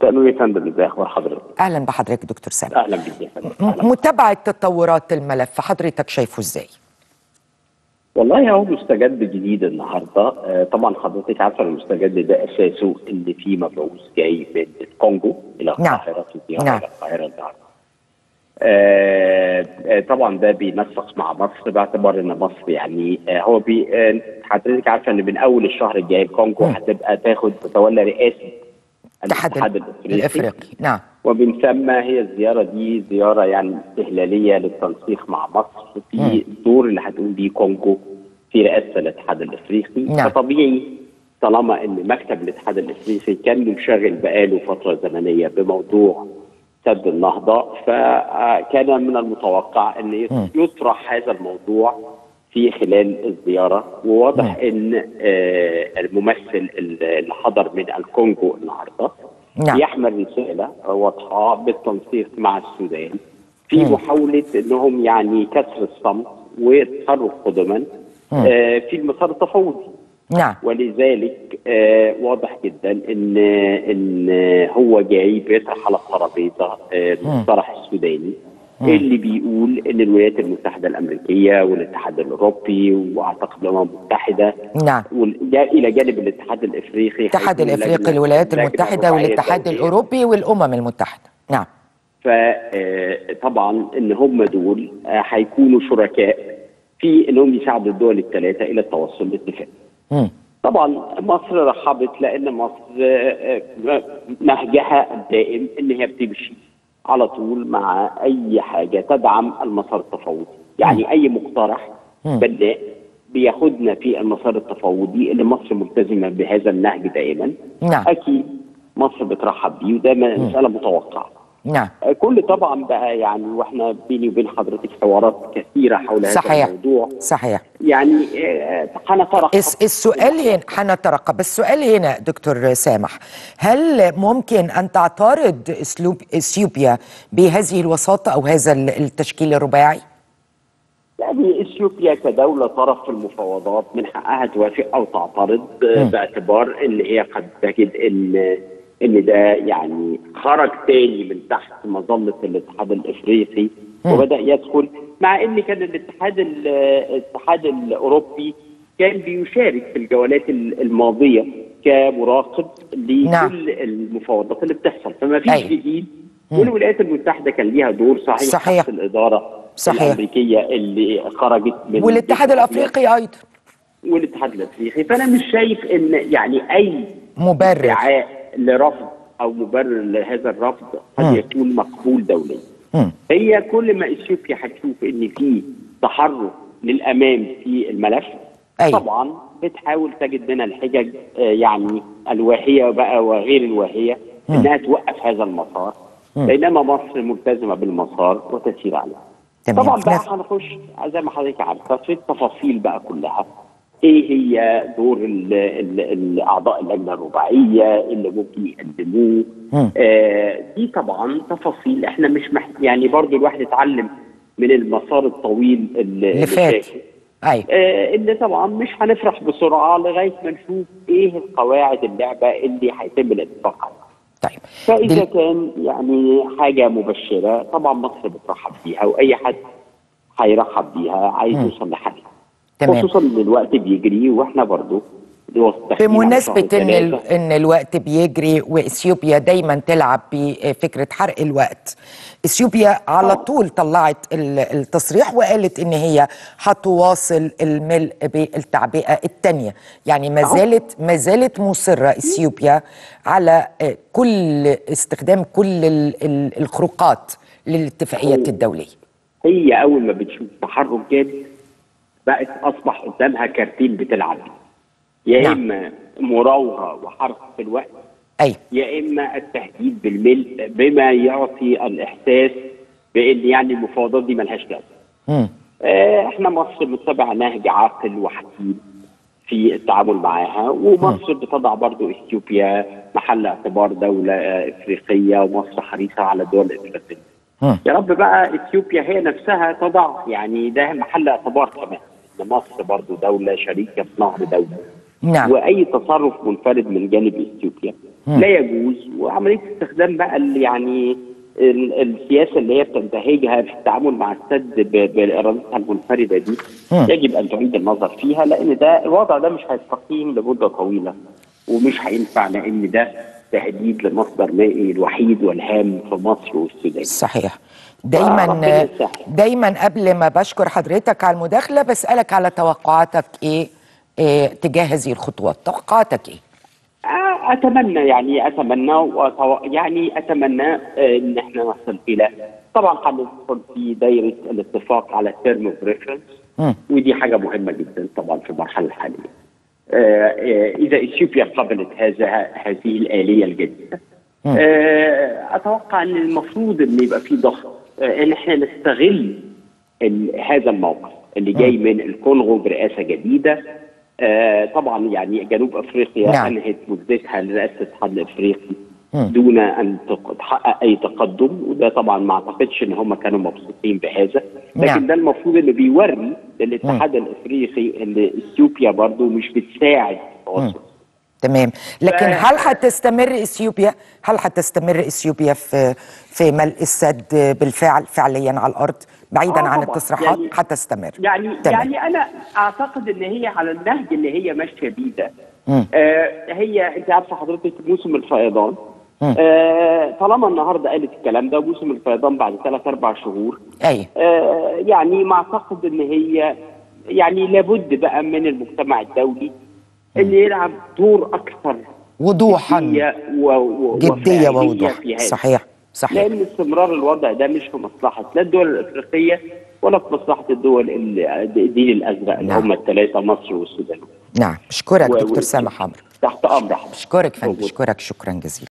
مساء النور يا فندم ازي اخبار حضرتك؟ اهلا بحضرتك دكتور سامح اهلا بيك يا فندم أهلاً. م- متابعه تطورات الملف حضرتك شايفه ازاي والله هو مستجد جديد النهارده آه، طبعا حضرتك عارفه المستجد ده اساسه ان في مبعوث جاي من الكونجو الى نعم. القاهره في زياره نعم. الى القاهره النهارده. آه، آه، طبعا ده بينسق مع مصر باعتبار ان مصر يعني آه، هو بي آه، حضرتك عارفه ان من اول الشهر الجاي الكونجو مم. هتبقى تاخد تتولى رئاسه الاتحاد الافريقي نعم ومن ثم هي الزيارة دي زيارة يعني استهلالية للتنسيق مع مصر في الدور اللي هتقوم بيه كونجو في رئاسة الاتحاد الافريقي نعم. فطبيعي طالما ان مكتب الاتحاد الافريقي كان منشغل بقاله فترة زمنية بموضوع سد النهضة فكان من المتوقع ان يطرح هذا الموضوع في خلال الزيارة وواضح ان آه، الممثل اللي حضر من الكونجو النهارده نعم. يحمل رسالة واضحة بالتنسيق مع السودان في محاولة انهم يعني كسر الصمت والتصرف قدما آه، في المسار التفاوضي نعم ولذلك آه، واضح جدا ان ان هو جاي بيطرح على الترابيزه آه، المقترح السوداني اللي بيقول ان الولايات المتحده الامريكيه والاتحاد الاوروبي واعتقد الامم المتحده نعم وال- جا- الى جانب الاتحاد الافريقي الاتحاد هيكون الافريقي لجنة- الولايات لجنة المتحده رباعية والاتحاد دولية. الاوروبي والامم المتحده نعم فطبعا ان هم دول آه، هيكونوا شركاء في انهم يساعدوا الدول الثلاثه الى التوصل لاتفاق. مم. طبعا مصر رحبت لان مصر آه، آه، نهجها الدائم ان هي بتمشي على طول مع اي حاجه تدعم المسار التفاوضي، يعني اي مقترح بناء بياخدنا في المسار التفاوضي اللي مصر ملتزمه بهذا النهج دائما نعم. اكيد مصر بترحب بيه وده مساله متوقعه. نعم كل طبعا بقى يعني واحنا بيني وبين حضرتك حوارات كثيره حول هذا صحيح الموضوع صحيح يعني آه، هنترقب الس- السؤال هنا حنترقب السؤال هنا دكتور سامح هل ممكن ان تعترض اسلوب اثيوبيا بهذه الوساطه او هذا ال- التشكيل الرباعي؟ يعني اثيوبيا كدوله طرف في المفاوضات من حقها توافق او تعترض آه، باعتبار ان هي قد تجد ان ان ده يعني خرج تاني من تحت مظله الاتحاد الافريقي وبدا يدخل مع ان كان الاتحاد ال- الاتحاد الاوروبي كان بيشارك في الجولات ال- الماضيه كمراقب لكل نعم. المفاوضات اللي بتحصل فما فيش أيوة. جديد والولايات المتحده كان ليها دور صحيح صحيح. تحت الاداره صحيح. الامريكيه اللي خرجت من والاتحاد الافريقي ايضا والاتحاد الافريقي فانا مش شايف ان يعني اي مبرر ادعاء لرفض او مبرر لهذا الرفض قد يكون مقبول دوليا مم. هي كل ما اثيوبيا هتشوف ان في تحرك للامام في الملف أيوة. طبعا بتحاول تجد لنا الحجج آه، يعني الواهيه بقى وغير الواهيه انها توقف هذا المسار بينما مصر ملتزمه بالمسار وتسير عليه تمام. طبعا بقى نف- هنخش زي ما حضرتك عارفه في التفاصيل بقى كلها ايه هي دور ال ال ال اعضاء اللجنه الرباعيه اللي ممكن يقدموه آه دي طبعا تفاصيل احنا مش مح يعني برضو الواحد يتعلم من المسار الطويل اللي اللي فات ايوه آه ان طبعا مش هنفرح بسرعه لغايه ما نشوف ايه القواعد اللعبه اللي هيتم الاتفاق عليها طيب فاذا دل... كان يعني حاجه مبشره طبعا مصر بترحب بيها واي حد هيرحب بيها عايز يوصل لحل تمام. خصوصا ان الوقت بيجري واحنا برضو داخلين على بمناسبة شهر إن ال- ثلاثة. إن الوقت بيجري وإثيوبيا دايما تلعب بفكرة حرق الوقت إثيوبيا على طول طلعت ال- التصريح وقالت إن هي هتواصل الملء بالتعبئة الثانية يعني ما زالت ما زالت مصرة إثيوبيا على آه، كل استخدام كل ال- ال- الخروقات للاتفاقيات الدولية هي اول ما بتشوف تحرك جامد بقت اصبح قدامها كارتين بتلعب بيه. يا نعم. اما مراوغه وحرق في الوقت أي يا اما التهديد بالملء بما يعطي الاحساس بان يعني المفاوضات دي ملهاش لازمه. مم. آه، احنا مصر متبع نهج عاقل وحكيم في التعامل معاها ومصر بتضع برضو اثيوبيا محل اعتبار دوله آه، افريقيه ومصر حريصه على الدول الافريقيه. مم. يا رب بقى اثيوبيا هي نفسها تضع يعني ده محل اعتبار كمان ان مصر برضو دوله شريكه في نهر دوله نعم واي تصرف منفرد من جانب اثيوبيا لا يجوز وعمليه استخدام بقى اللي يعني ال- السياسه اللي هي بتنتهجها في التعامل مع السد ب- بارادتها المنفرده دي يجب ان تعيد النظر فيها لان ده الوضع ده مش هيستقيم لمده طويله ومش هينفع لان ده تهديد لمصدر مائي الوحيد والهام في مصر والسودان صحيح ربنا دايما يسهل. دايما قبل ما بشكر حضرتك على المداخله بسالك على توقعاتك ايه, إيه تجاه هذه الخطوات توقعاتك ايه آه، اتمنى يعني اتمنى وأتو... يعني اتمنى آه، ان احنا نصل الى طبعا هندخل في دايره الاتفاق على تيرم اوف ريفرنس ودي حاجه مهمه جدا طبعا في المرحله الحاليه. آه، آه، اذا اثيوبيا قبلت هذا هذه الاليه الجديده آه، اتوقع ان المفروض ان يبقى في ضغط آه، ان احنا نستغل ال- هذا الموقف اللي جاي من الكونغو برئاسه جديده آه طبعا يعني جنوب افريقيا نعم. انهت مدتها لرئاسه الاتحاد الافريقي دون ان تق- تحقق اي تقدم وده طبعا ما اعتقدش ان هم كانوا مبسوطين بهذا لكن نعم. ده المفروض انه بيوري للاتحاد الافريقي ان اثيوبيا برضو مش بتساعد في التواصل تمام لكن ف- هل هتستمر اثيوبيا هل هتستمر اثيوبيا في في ملء السد بالفعل فعليا على الارض بعيدا آه عن طبعاً. التصريحات يعني- هتستمر يعني تمام. يعني انا اعتقد ان هي على النهج اللي هي ماشيه بيه ده مم. آه هي انت عارفه حضرتك موسم الفيضان آه طالما النهارده قالت الكلام ده موسم الفيضان بعد ثلاث اربع شهور اي آه يعني ما اعتقد ان هي يعني لابد بقى من المجتمع الدولي ان يلعب دور اكثر وضوحا جديه و- و- جديه وفاعلية ووضوح في هذا. صحيح صحيح لان استمرار الوضع ده مش في مصلحه لا الدول الافريقيه ولا في مصلحه الدول ال- الدين الازرق اللي نعم. هم الثلاثه مصر والسودان نعم اشكرك و- دكتور و- سامح عمرو تحت امر حضرتك اشكرك فندم موجود. اشكرك شكرا جزيلا